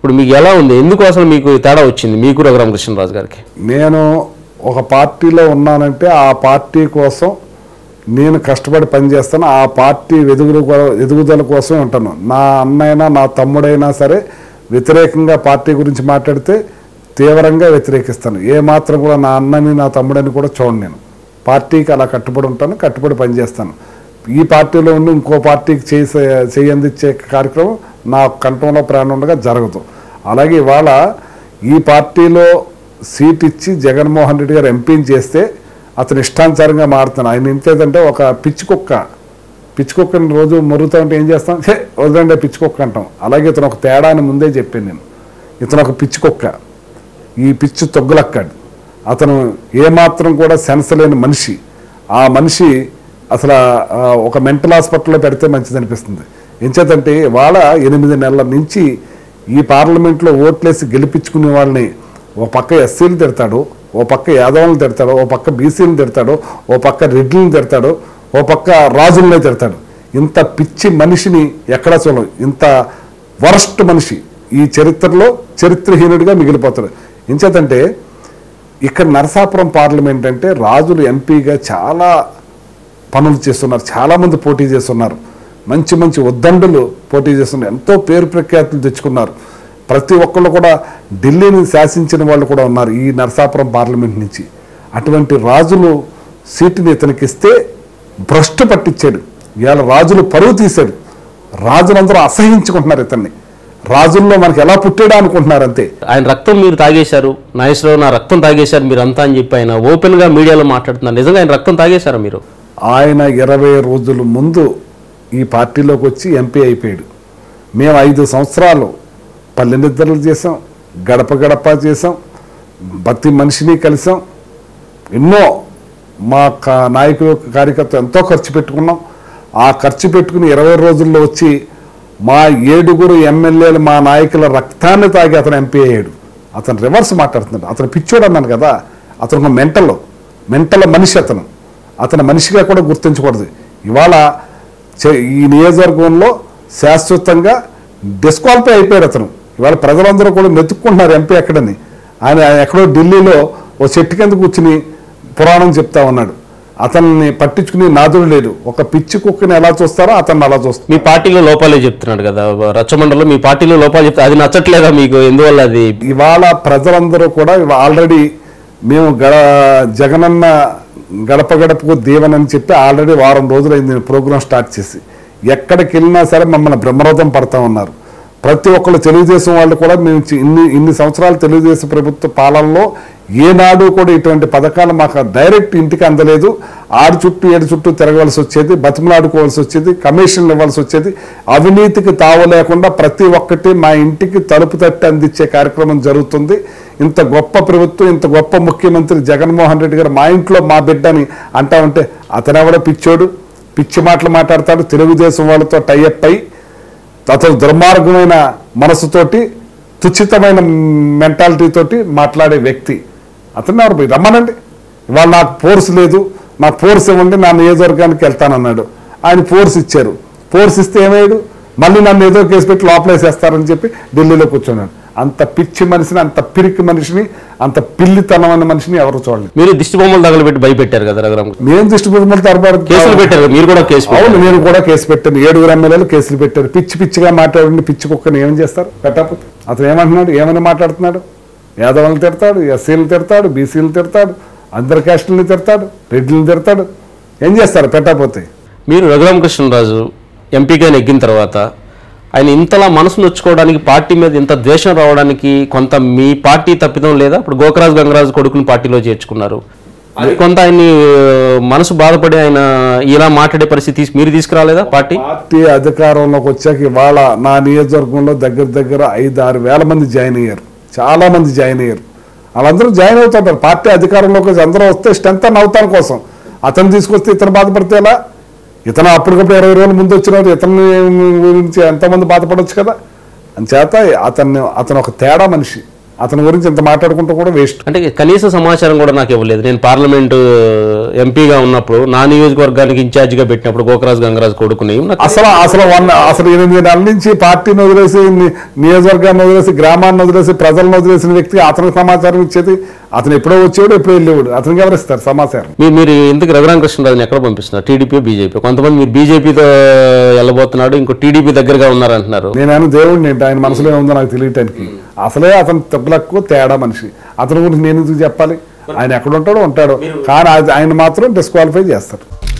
ఇప్పుడు మీకు ఎలా ఉంది ఎందుకు అసలు మీకు ఈ తేడా వచ్చింది మీకు రఘురామకృష్ణరాజు గారికి నేను ఒక పార్టీలో ఉన్నానంటే ఆ పార్టీ కోసం నేను కష్టపడి పనిచేస్తాను ఆ పార్టీ ఎదుగుదల కో- ఎదుగుదల కోసం ఉంటాను నా అన్నైనా నా తమ్ముడైనా సరే వ్యతిరేకంగా పార్టీ గురించి మాట్లాడితే తీవ్రంగా వ్యతిరేకిస్తాను ఏ మాత్రం కూడా నా అన్నని నా తమ్ముడని కూడా చూడండి నేను పార్టీకి అలా కట్టుబడి ఉంటాను కట్టుబడి పనిచేస్తాను ఈ పార్టీలో ఉండి ఇంకో పార్టీకి చేసే చేయందిచ్చే కార్యక్రమం నా కంఠంలో ప్రాణం ఉండగా జరగదు అలాగే ఇవాళ ఈ పార్టీలో సీట్ ఇచ్చి జగన్మోహన్ రెడ్డి గారు ఎంపీని చేస్తే అతను ఇష్టానుసారంగా మారుతాను ఆయన ఇంతేదంటే ఒక పిచ్చి కుక్క పిచ్చి కుక్కని రోజు మొరుగుతా ఉంటే ఏం చేస్తాం హే వదలండి పిచ్చి కుక్క అంటాం అలాగే ఇతను ఒక తేడా అని ముందే చెప్పాను నేను ఇతను ఒక పిచ్చి కుక్క ఈ పిచ్చి తొగ్గులక్కాడు అతను ఏమాత్రం కూడా సెన్స్ లేని మనిషి ఆ మనిషి అసలు ఆ, ఒక మెంటల్ హాస్పిటల్లో పెడితే మంచిది అనిపిస్తుంది ఎంచేతంటే వాళ్ళ ఎనిమిది నెలల నుంచి ఈ పార్లమెంట్లో ఓట్లేసి గెలిపించుకునే వాళ్ళని ఓ పక్క ఎస్సీలు తిడతాడు ఓ పక్క యాదవులను తిడతాడు ఓ పక్క బీసీలను తిడతాడు ఓ పక్క రెడ్లను తిడతాడు ఓ పక్క రాజులనే తిడతాడు ఇంత పిచ్చి మనిషిని ఎక్కడా చూడలేదు ఇంత వరస్ట్ మనిషి ఈ చరిత్రలో చరిత్రహీనుడిగా మిగిలిపోతాడు ఎంచేతంటే ఇక్కడ నరసాపురం పార్లమెంట్ అంటే రాజులు ఎంపీగా చాలా పనులు చేస్తున్నారు చాలామంది పోటీ చేస్తున్నారు మంచి మంచి ఉద్దండులు పోటీ చేస్తున్నారు ఎంతో పేరు ప్రఖ్యాతులు తెచ్చుకున్నారు ప్రతి ఒక్కళ్ళు కూడా ఢిల్లీని శాసించిన వాళ్ళు కూడా ఉన్నారు ఈ నరసాపురం పార్లమెంట్ నుంచి అటువంటి రాజులు సీటుని ఇతనికి ఇస్తే భ్రష్టు పట్టించాడు ఇవాళ రాజులు పరువు తీశాడు రాజులందరూ అసహించుకుంటున్నారు ఇతన్ని రాజుల్లో మనకి ఎలా పుట్టాడా అనుకుంటున్నారు అంతే ఆయన రక్తం మీరు తాగేశారు నాగేశ్వరరావు నా రక్తం తాగేశారు మీరు అంతా అని చెప్పి ఆయన ఓపెన్గా మీడియాలో మాట్లాడుతున్నారు నిజంగా ఆయన రక్తం తాగేశారా మీరు ఆయన ఇరవై రోజుల ముందు ఈ పార్టీలోకి వచ్చి ఎంపీ అయిపోయాడు మేము ఐదు సంవత్సరాలు పల్లె నిద్రలు చేసాం గడప గడప చేసాం ప్రతి మనిషిని కలిసాం ఎన్నో మా కా- నాయకులు కార్యకర్త ఎంతో ఖర్చు పెట్టుకున్నాం ఆ ఖర్చు పెట్టుకుని ఇరవై రోజుల్లో వచ్చి మా ఏడుగురు ఎమ్మెల్యేలు మా నాయకుల రక్తాన్ని తాగి అతను ఎంపీ అయ్యాడు అతను రివర్స్ మాట్లాడుతున్నాడు అతను పిచ్చోడు అన్నాను కదా అతను ఒక మెంటల్ మెంటల్ మనిషి అతను అతను మనిషిగా కూడా గుర్తించకూడదు ఇవాళ చే- ఈ నియోజకవర్గంలో శాశ్వతంగా డిస్క్వాలిఫై అయిపోయాడు అతను ఇవాళ ప్రజలందరూ కూడా మెతుక్కుంటున్నారు ఎంపీ ఎక్కడని ఆయన ఎక్కడో ఢిల్లీలో ఓ చెట్టు కింద కూర్చుని పురాణం చెప్తా ఉన్నాడు అతన్ని పట్టించుకుని నాదుడు లేడు ఒక పిచ్చి కుక్కని ఎలా చూస్తారో అతన్ని అలా చూస్తారు మీ పార్టీలో లోపాలే చెప్తున్నాడు కదా రచ్చమండలో మీ పార్టీలో లోపాలు చెప్తే అది నచ్చట్లేదా మీకు ఎందువల్ల అది ఇవాళ ప్రజలందరూ కూడా ఆల్రెడీ మేము గడ జగనన్న గడప గడపకు దీవెనని చెప్పి ఆల్రెడీ వారం రోజులైంది ప్రోగ్రాం స్టార్ట్ చేసి ఎక్కడికి వెళ్ళినా సరే మమ్మల్ని బ్రహ్మరథం పడతా ఉన్నారు ప్రతి ఒక్కళ్ళు తెలుగుదేశం వాళ్ళు కూడా మేము చి- ఇన్ని ఇన్ని సంవత్సరాలు తెలుగుదేశం ప్రభుత్వ పాలనలో ఏనాడు కూడా ఇటువంటి పథకాలు మాకు డైరెక్ట్ ఇంటికి అందలేదు ఆరు చుట్టూ ఏడు చుట్టూ తిరగవలసి వచ్చేది బతిమలాడుకోవాల్సి వచ్చేది కమిషన్లు ఇవ్వాల్సి వచ్చేది అవినీతికి తావు లేకుండా ప్రతి ఒక్కటి మా ఇంటికి తలుపు తట్టి అందించే కార్యక్రమం జరుగుతుంది ఇంత గొప్ప ప్రభుత్వం ఇంత గొప్ప ముఖ్యమంత్రి జగన్మోహన్ రెడ్డి గారు మా ఇంట్లో మా బిడ్డని అంటా ఉంటే అతనెవడో పిచ్చోడు పిచ్చి మాటలు మాట్లాడతాడు తెలుగుదేశం వాళ్ళతో టైఅప్ అయి అతను దుర్మార్గమైన మనసుతోటి తుచితమైన మెంటాలిటీ తోటి మాట్లాడే వ్యక్తి అతను ఎవరు పోయి రమ్మనండి ఇవాళ నాకు ఫోర్స్ లేదు నాకు ఫోర్స్ ఇవ్వండి నా నియోజకవర్గానికి వెళ్తానన్నాడు ఆయన ఫోర్స్ ఇచ్చారు ఫోర్స్ ఇస్తే ఏమయ్యాడు మళ్ళీ నన్ను ఏదో కేసు పెట్టి లోపలేసేస్తారని చెప్పి ఢిల్లీలో కూర్చున్నాడు అంత పిచ్చి మనిషిని అంత పిరికి మనిషిని అంత పిల్లితనమైన మనిషిని ఎవరు చూడలేదు మీరు దిష్టి బొమ్మలు తగలబెట్టి భయపెట్టారు కదా రఘురామ మేము దృష్టి పెట్టుకుంటే తరబడి కేసులు పెట్టారు కదా, మీరు కూడా కేసు పెట్టారు. అవును నేను కూడా కేసు పెట్టాను ఏడుగురు ఎమ్మెల్యేలు కేసులు పెట్టారు పిచ్చి పిచ్చిగా మాట్లాడండి పిచ్చి కుక్కని ఏం చేస్తారు పెట్టకపోతే అతను ఏమంటున్నాడు ఏమని మాట్లాడుతున్నాడు యాదవులను తిడతాడు ఎస్సీలను తిడతాడు బీసీలు తిడతాడు అందరి క్యాస్టులను తిడతాడు రెడ్డిలను తిడతాడు ఏం చేస్తారు పెట్టకపోతే మీరు రఘురామకృష్ణరాజు ఎంపీగా నెగ్గిన తర్వాత ఆయన ఇంతలా మనసు నొచ్చుకోవడానికి పార్టీ మీద ఇంత ద్వేషం రావడానికి కొంత మీ పార్టీ తప్పిదం లేదా ఇప్పుడు గోకరాజు గంగరాజు కొడుకుని పార్టీలో చేర్చుకున్నారు అది కొంత ఆయన్ని ఆ, మనసు బాధపడి ఆయన ఇలా మాట్లాడే పరిస్థితి తీసి- మీరు తీసుకురాలేదా పార్టీ పార్టీ అధికారంలోకి వచ్చాక ఇవాళ నా నియోజకవర్గంలో దగ్గర దగ్గర ఐదు ఆరు వేల మంది జాయిన్ అయ్యారు చాలా మంది జాయిన్ అయ్యారు వాళ్ళందరూ జాయిన్ అవుతుంటారు పార్టీ అధికారంలోకి వచ్చి అందరూ వస్తే స్ట్రెంత్ అని అవుతాను కోసం అతను తీసుకొస్తే ఇతను బాధపడితే ఎలా ఇతను అప్పటికప్పుడు ఇరవై రోజుల ముందు వచ్చినప్పుడు ఇతని గురించి ఎంతమంది బాధపడవచ్చు కదా అంచేత అతన్ని అతను ఒక తేడా మనిషి అతని గురించి ఇంత మాట్లాడుకుంటూ కూడా వేస్ట్ అంటే కనీస సమాచారం కూడా నాకు ఇవ్వలేదు నేను పార్లమెంటు ఎంపీగా ఉన్నప్పుడు నా నియోజకవర్గానికి ఇన్ఛార్జిగా పెట్టినప్పుడు గోకరాజు గంగరాజు కొడుకుని నాకు అసలు అసలు వన్ అసలు ఎనిమిది నెలల నుంచి పార్టీని వదిలేసి ని- నియోజకవర్గాన్ని వదిలేసి గ్రామాన్ని వదిలేసి ప్రజలను వదిలేసిన వ్యక్తికి అతనికి సమాచారం ఇచ్చేది అతను ఎప్పుడో వచ్చేవాడు ఎప్పుడో వెళ్ళేవాడు అతనికి ఎవరిస్తారు సమాచారం మీరు మీరు ఇంతకు రఘురామకృష్ణరాజుని ఎక్కడ పంపిస్తున్నారు టీడీపీ బీజేపీ కొంతమంది మీరు బీజేపీతో వెళ్ళబోతున్నాడు ఇంకో టీడీపీ దగ్గరగా ఉన్నారంటున్నారు నేనేమో దేవుడిని ఏంటి ఆయన మనసులో ఏముందో నాకు తెలియటానికి అసలే అతను తిప్పలకు తేడా మనిషి అతని గురించి నేను ఎందుకు చెప్పాలి ఆయన ఎక్కడ ఉంటాడో ఉంటాడు కానీ అది- ఆయన మాత్రం డిస్క్వాలిఫై చేస్తారు